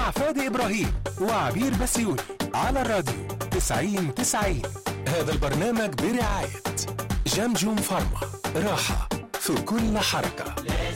مع فادي إبراهيم وعبير بسيوني على الراديو 90 90 هذا البرنامج برعاية جمجم فارما راحة في كل حركة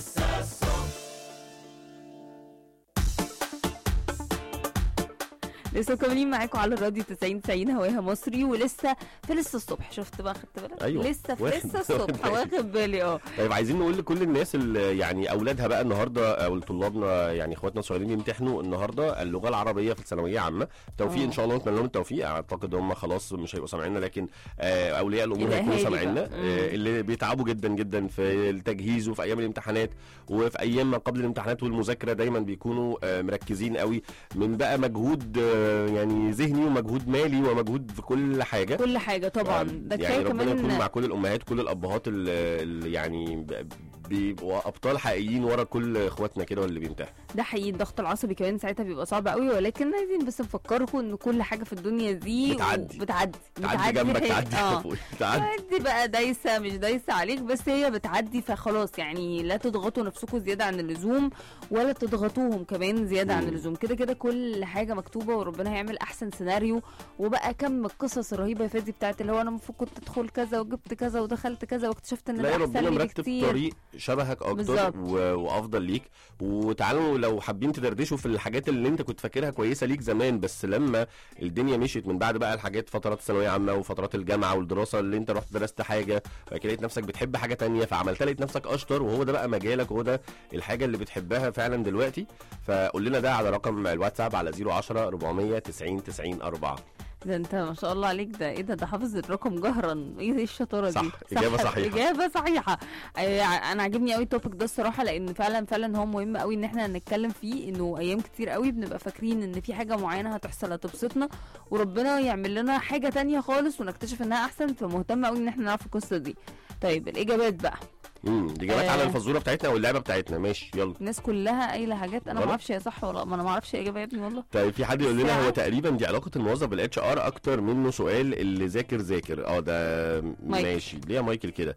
لسه مكملين معاكم على الراديو 90 90 هواها مصري ولسه في لسه الصبح شفت بقى خدت بالك أيوة، لسه في واخد- لسه الصبح واخد واخد بالي اه طيب عايزين نقول لكل الناس اللي يعني اولادها بقى النهارده او طلابنا يعني اخواتنا الصغيرين بيمتحنوا النهارده اللغه العربيه في الثانويه عامه توفيق آه. ان شاء الله نتمنى لهم التوفيق اعتقد هم خلاص مش هيبقوا سامعيننا لكن آه، اولياء الامور الأهالي هيكونوا بقى. سامعيننا مم. آه، اللي بيتعبوا جدا جدا في التجهيز وفي ايام الامتحانات وفي ايام ما قبل الامتحانات والمذاكره دايما بيكونوا آه، مركزين قوي من بقى مجهود آه، يعني ذهني ومجهود مالي ومجهود في كل حاجه كل حاجه طبعا ده يعني كفايه ربنا يكون مع كمان كل الامهات كل الابهات اللي يعني ب- بيبقوا ابطال حقيقيين ورا كل اخواتنا كده واللي بيمتحنوا ده حقيقي الضغط العصبي كمان ساعتها بيبقى صعب قوي ولكن عايزين بس نفكركم ان كل حاجه في الدنيا دي بتعدي. بتعدي تعدي جنبك هي- تعدي اه فوق، تعدي تعدي بقى دايسه مش دايسه عليك بس هي بتعدي فخلاص يعني لا تضغطوا نفسكم زياده عن اللزوم ولا تضغطوهم كمان زياده عن مم. اللزوم كده كده كل حاجه مكتوبه وربنا هيعمل احسن سيناريو وبقى كم القصص الرهيبه يا فادي بتاعت اللي هو انا المفروض كنت ادخل كذا وجبت كذا ودخلت كذا واكتشفت ان لا ده يا احسن ربنا لي مرتب بكتير طريق شبهك اكتر بالظبط. و... وافضل ليك وتعالوا لو حابين تدردشوا في الحاجات اللي انت كنت فاكرها كويسه ليك زمان بس لما الدنيا مشيت من بعد بقى الحاجات فترات الثانويه عامه وفترات الجامعه والدراسه اللي انت رحت درست حاجه وبعد كده لقيت نفسك بتحب حاجه تانية فعملتها لقيت نفسك اشطر وهو ده بقى مجالك وهو ده الحاجه اللي بتحبها فعلا دلوقتي فقول لنا ده على رقم الواتساب على 010 490 90 4 ده انت ما شاء الله عليك ده ايه ده ده حافظ الرقم جهرا ايه دي الشطاره دي صح، إجابة صحيحة. اجابه صحيحه آه، انا عاجبني قوي التوبيك ده الصراحه لان فعلا فعلا هو مهم قوي ان احنا نتكلم فيه انه ايام كتير قوي بنبقى فاكرين ان في حاجه معينه هتحصل هتبسطنا وربنا يعمل لنا حاجه تانية خالص ونكتشف انها احسن فمهتمه قوي ان احنا نعرف القصه دي طيب الاجابات بقى امم دي اجابات آه. على الفزوره بتاعتنا او اللعبه بتاعتنا ماشي يلا الناس كلها قايله حاجات انا ما غلط. اعرفش هي صح ولا ما انا ما اعرفش الاجابه يا ابني والله طيب في حد يقول لنا الساعة. هو تقريبا دي علاقه الموظف بالاتش ار اكتر منه سؤال اللي ذاكر ذاكر اه ده مايكل. ماشي ليه يا مايكل كده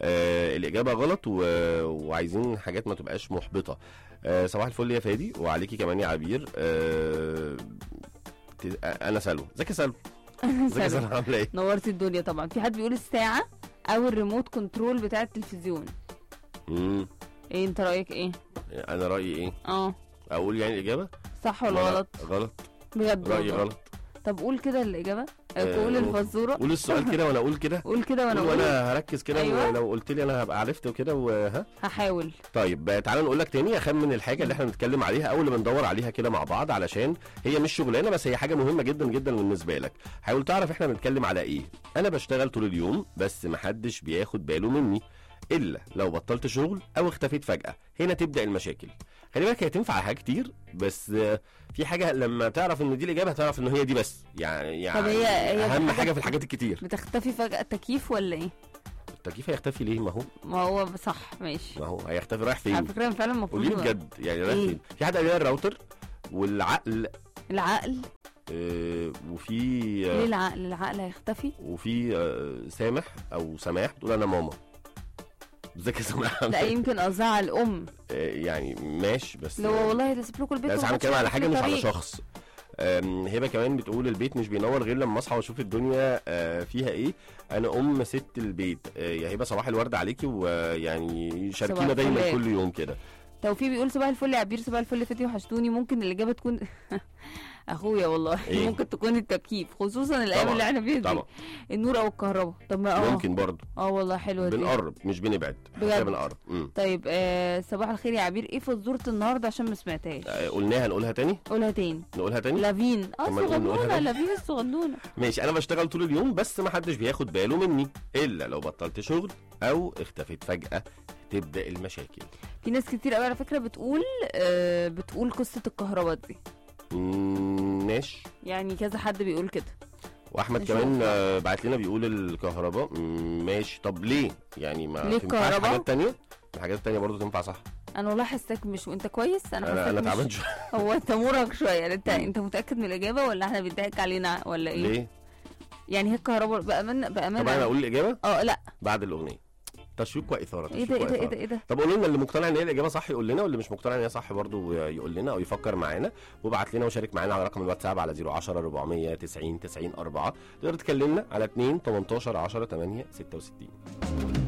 آه الاجابه غلط و... وعايزين حاجات ما تبقاش محبطه آه صباح الفل يا فادي وعليكي كمان يا عبير آه... ت- انا سلوى ازيك يا سلوى ازيك يا سلوى. سلوى عامله ايه نورتي الدنيا طبعا في حد بيقول الساعه او الريموت كنترول بتاع التلفزيون امم ايه انت رايك ايه انا رايي ايه اه اقول يعني الاجابه صح ولا غلط غلط بجد رايي والله. غلط طب قول كده الاجابه آه، قول قول. الفزوره قول السؤال كده وانا اقول كده قول كده وانا قول اقول وانا هركز كده أيوة. ولو قلت لي انا هبقى عرفت وكده وها هحاول طيب آه، تعالى نقول لك تاني اخمن الحاجه اللي احنا بنتكلم عليها او اللي بندور عليها كده مع بعض علشان هي مش شغلانه بس هي حاجه مهمه جدا جدا بالنسبه لك حاول تعرف احنا بنتكلم على ايه انا بشتغل طول اليوم بس محدش بياخد باله مني الا لو بطلت شغل او اختفيت فجاه هنا تبدا المشاكل خلي بالك هي تنفع على حاجات كتير بس آه، في حاجه لما تعرف ان دي الاجابه هتعرف ان هي دي بس يعني يعني طب هي- هي اهم حاجة- حاجه في الحاجات الكتير بتختفي فجاه التكييف ولا ايه التكييف هيختفي ليه ما هو ما هو صح ماشي ما هو هيختفي رايح على فين فكره فعلا المفروض قولي يبقى- بجد يعني رايح إيه؟ فين في حد قال لي الراوتر والعقل العقل آه وفي ليه آه العقل العقل هيختفي وفي آه سامح او سماح بتقول انا ماما ازيك يا سماح لا يمكن قصدها على الام آه يعني ماشي بس اللي هو والله هتسيب لكم البيت بس احنا ومحدش بنتكلم على يعرف حاجه له مش على طريق. شخص آم، هبه كمان بتقول البيت مش بينور غير لما اصحى واشوف الدنيا آه، فيها ايه انا ام ست البيت آه، يا هبه صباح الورد عليكي ويعني شاركينا صباح دايما الفل. كل يوم كده توفيق بيقول صباح الفل يا عبير صباح الفل فتي وحشتوني ممكن الاجابه تكون اخويا والله إيه؟ ممكن تكون التكييف خصوصا الايام طبعاً، اللي احنا فيها دي طبعا النور او الكهرباء طب ما اه ممكن برضه اه والله حلوه دي بنقرب مش بنبعد بجد؟ احنا بنقرب مم. طيب آه صباح الخير يا عبير ايه فزوره النهارده عشان ما سمعتهاش آه، قلناها نقولها تاني قولها تاني نقولها تاني لافين اه طب ما نقول- نقولها صغنونه تاني. لافين الصغنونه ماشي انا بشتغل طول اليوم بس ما حدش بياخد باله مني الا لو بطلت شغل او اختفيت فجاه تبدا المشاكل في ناس كتير قوي على فكره بتقول آه بتقول قصه الكهرباء دي مم، ماشي يعني كذا حد بيقول كده واحمد نشوف. كمان آه، بعت لنا بيقول الكهرباء مم، ماشي طب ليه يعني ما ليه تنفعش الكهرباء؟ حاجات تانية الحاجات التانية برضه تنفع صح انا والله حاساك مش وانت كويس انا انا انا حاساك تعبان مش شويه هو انت مرهق شويه يعني انت انت متاكد من الاجابه ولا احنا بيضحك علينا ولا ايه ليه يعني هي الكهرباء بامانه طب انا بامانه اقول الاجابه اه لا بعد الاغنيه تشويق واثاره ايه تشويق ده ايه ده ايه وإثارة. ده ايه ده طب قولوا لنا اللي مقتنع ان هي الاجابه صح يقول لنا واللي مش مقتنع ان هي صح برضه يقول لنا او يفكر معانا وابعت لنا وشارك معانا على رقم الواتساب على 010 490 90 4 تقدر تكلمنا على 2 18 10 8 66